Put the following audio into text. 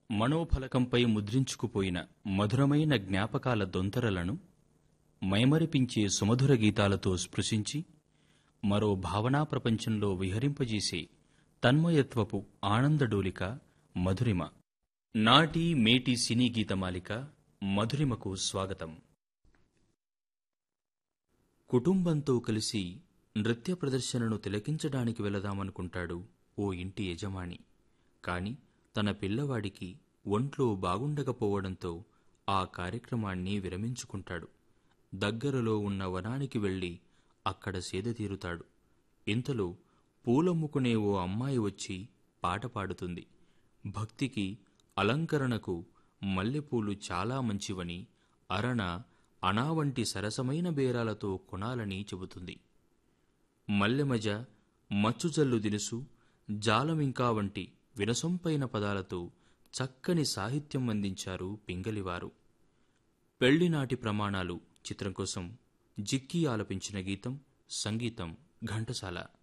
మనోఫలకంపై ముద్రించుకుపోయిన మధురమైన జ్ఞాపకాల దొంతరలను మైమరిపించే సుమధుర గీతాలతో స్పృశించి మరో భావనా ప్రపంచంలో విహరింపజేసే తన్మయత్వపు ఆనందడోలిక మధురిమ నాటి మేటి సినీ గీతమాలిక మధురిమకు స్వాగతం కుటుంబంతో కలిసి నృత్య ప్రదర్శనను తిలకించడానికి వెళదామనుకుంటాడు ఓ ఇంటి యజమాని కాని తన పిల్లవాడికి ఒంట్లో బాగుండకపోవడంతో ఆ కార్యక్రమాన్ని విరమించుకుంటాడు దగ్గరలో ఉన్న వనానికి వెళ్ళి అక్కడ సేద తీరుతాడు ఇంతలో పూలమ్ముకునే ఓ అమ్మాయి వచ్చి పాట పాడుతుంది భక్తికి అలంకరణకు మల్లెపూలు చాలా మంచివని అరణ అనా వంటి సరసమైన బేరాలతో కొనాలని చెబుతుంది మల్లెమజ మచ్చుజల్లు దినుసు జాలమింకా వంటి వినసొంపైన పదాలతో చక్కని సాహిత్యం అందించారు పింగలివారు పెళ్లినాటి ప్రమాణాలు చిత్రం కోసం జిక్కీ ఆలపించిన గీతం సంగీతం ఘంటసాల